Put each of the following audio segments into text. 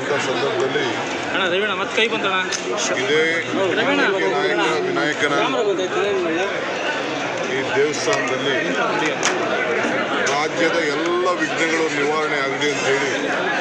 ಇಂಥ ಸಂದರ್ಭದಲ್ಲಿ ಅಣ್ಣ ರವಿಣ್ಣ ಮತ್ತೆ ಕೈ ಬಂತಣ್ಣ ಇದೇ ವಿನಾಯಕ ವಿನಾಯಕನ ಈ ದೇವಸ್ಥಾನದಲ್ಲಿ ರಾಜ್ಯದ ಎಲ್ಲ ವಿಘ್ನಗಳು ನಿವಾರಣೆ ಆಗಲಿ ಅಂತ ಹೇಳಿ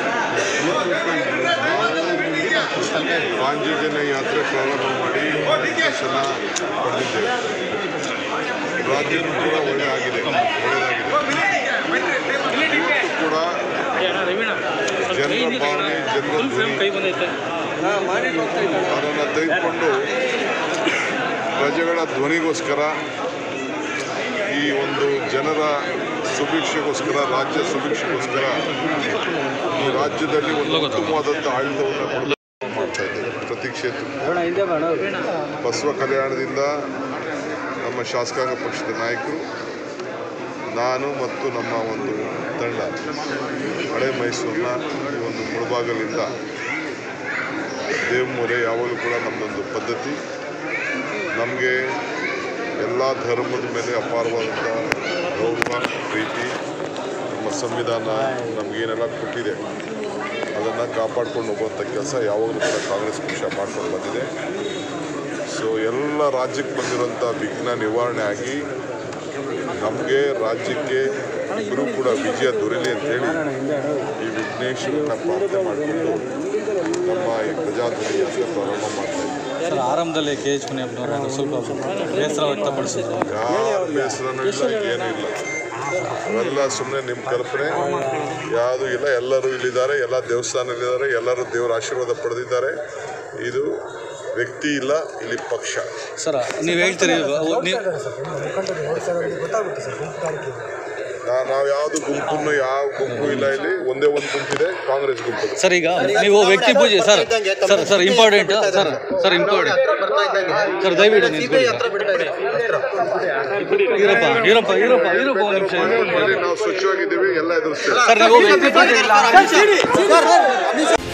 ಪಾಂಚಜನ್ಯ ಯಾತ್ರೆ ಪ್ರಾರಂಭ ಮಾಡಿ ದರ್ಶನ ಪಡೆದಿದ್ದೇವೆ ರಾಜ್ಯಕ್ಕೂ ಕೂಡ ಒಳ್ಳೆ ಆಗಿದೆ ಒಳ್ಳೆಯದಾಗಿದೆ ಇವತ್ತು ಕೂಡ ಏ ಅಣ್ಣ ರವಿಣ್ಣ ಸ್ವಲ್ಪ ಕೈ ಜನರ ಹಿಂದೆ ತಗೊಣ್ಣ. ಭಾವನೆ ಜನರ ಫುಲ್ ಫ್ರೇಮ್ ಕೈ ಬಂದೈತೆ ಅವರನ್ನು ತೆಗೆದುಕೊಂಡು ಪ್ರಜೆಗಳ ಧ್ವನಿಗೋಸ್ಕರ ಈ ಒಂದು ಜನರ ಸುಭಿಕ್ಷೆಗೋಸ್ಕರ ರಾಜ್ಯ ಸುಭಿಕ್ಷೆಗೋಸ್ಕರ ಈ ರಾಜ್ಯದಲ್ಲಿ ಒಂದು ಉತ್ತಮವಾದಂಥ ಆಡಳಿತವನ್ನು ಕೊಡಲು ಮಾಡ್ತಾ ಇದ್ದೇವೆ ಪ್ರತಿ ಕ್ಷೇತ್ರಕ್ಕೂ ಬಸವ ಕಲ್ಯಾಣದಿಂದ ನಮ್ಮ ಶಾಸಕಾಂಗ ಪಕ್ಷದ ನಾಯಕರು ನಾನು ಮತ್ತು ನಮ್ಮ ಒಂದು ತಂಡ ಹಳೆ ಮೈಸೂರಿನ ಈ ಒಂದು ಮುಳಬಾಗಲಿಂದ ದೇವಮೂಲೆ ಯಾವಾಗಲೂ ಕೂಡ ನಮ್ಮದೊಂದು ಪದ್ಧತಿ ನಮಗೆ ಎಲ್ಲ ಧರ್ಮದ ಮೇಲೆ ಅಪಾರವಾದಂಥ ಗೌರವ ಪ್ರೀತಿ ನಮ್ಮ ಸಂವಿಧಾನ ನಮಗೇನೆಲ್ಲ ಕೊಟ್ಟಿದೆ ಅದನ್ನು ಕಾಪಾಡ್ಕೊಂಡು ಹೋಗುವಂಥ ಕೆಲಸ ಯಾವಾಗಲೂ ಕೂಡ ಕಾಂಗ್ರೆಸ್ ಪಕ್ಷ ಮಾಡ್ಕೊಂಡು ಬಂದಿದೆ ಸೊ ಎಲ್ಲ ರಾಜ್ಯಕ್ಕೆ ಬಂದಿರುವಂಥ ವಿಘ್ನ ನಿವಾರಣೆ ಆಗಿ ನಮಗೆ ರಾಜ್ಯಕ್ಕೆ ಇಬ್ಬರೂ ಕೂಡ ವಿಜಯ ದೊರೆಯಲಿ ಅಂತೇಳಿ ಈ ವಿಘ್ನೇಶ್ವರನ ಪ್ರಾರ್ಥನೆ ಮಾಡಿಕೊಂಡು ನಮ್ಮ ಈ ಪ್ರಜಾಧ್ವನಿ ಯಾತ್ರೆ ಪ್ರಾರಂಭ ಮಾಡ್ತಾ ಇದ್ದೀವಿ ಸರ್ ಆರಂಭದಲ್ಲಿ ಕೆ ಎಚ್ ಮುನಿಯಪ್ಪನವರು ಸ್ವಲ್ಪ ಬೇಸರ ವ್ಯಕ್ತಪಡಿಸಿದ್ರು ಯಾರ ಬೇಸರನೂ ಇಲ್ಲ ಏನೂ ಇಲ್ಲ ಅವೆಲ್ಲ ಸುಮ್ಮನೆ ನಿಮ್ಮ ಕಲ್ಪನೆ ಯಾವುದೂ ಇಲ್ಲ ಎಲ್ಲರೂ ಇಲ್ಲಿದ್ದಾರೆ ಎಲ್ಲ ದೇವಸ್ಥಾನದಲ್ಲಿದ್ದಾರೆ ಎಲ್ಲರೂ ದೇವರ ಆಶೀರ್ವಾದ ಪಡೆದಿದ್ದಾರೆ ಇದು ವ್ಯಕ್ತಿ ಇಲ್ಲ ಇಲ್ಲಿ ಪಕ್ಷ ಸರ್ ನೀವು ಹೇಳ್ತೀರಿ ನೀವು ನಾ- ನಾವು ಯಾವುದು ಗುಂಪನ್ನು ಯಾವ ಗುಂಪು ಇಲ್ಲ ಇಲ್ಲಿ ಒಂದೇ ಒಂದು ಗುಂಪಿದೆ ಕಾಂಗ್ರೆಸ್ ಗುಂಪು ಸರ್ ಈಗ ನೀವು ವ್ಯಕ್ತಿ ಪೂಜೆ sir sir sir important sir sir important sir ದಯವಿಟ್ಟು ನಿಂತ್ಕೊಳ್ಳಿ ಇರಪ್ಪ ಇರಪ್ಪ ಇರಪ್ಪ ಇರಪ್ಪ ಒಂದು ನಿಮಿಷ ಇಲ್ಲಿ ನಾವು ಸ್ವಚ್ಛವಾಗಿದ್ದೀವಿ ಎಲ್ಲ ಎದುರಿಸ್ತೇವೆ ಸರ್ ನೀವು ವ್ಯಕ್ತಿ ಪೂಜೆ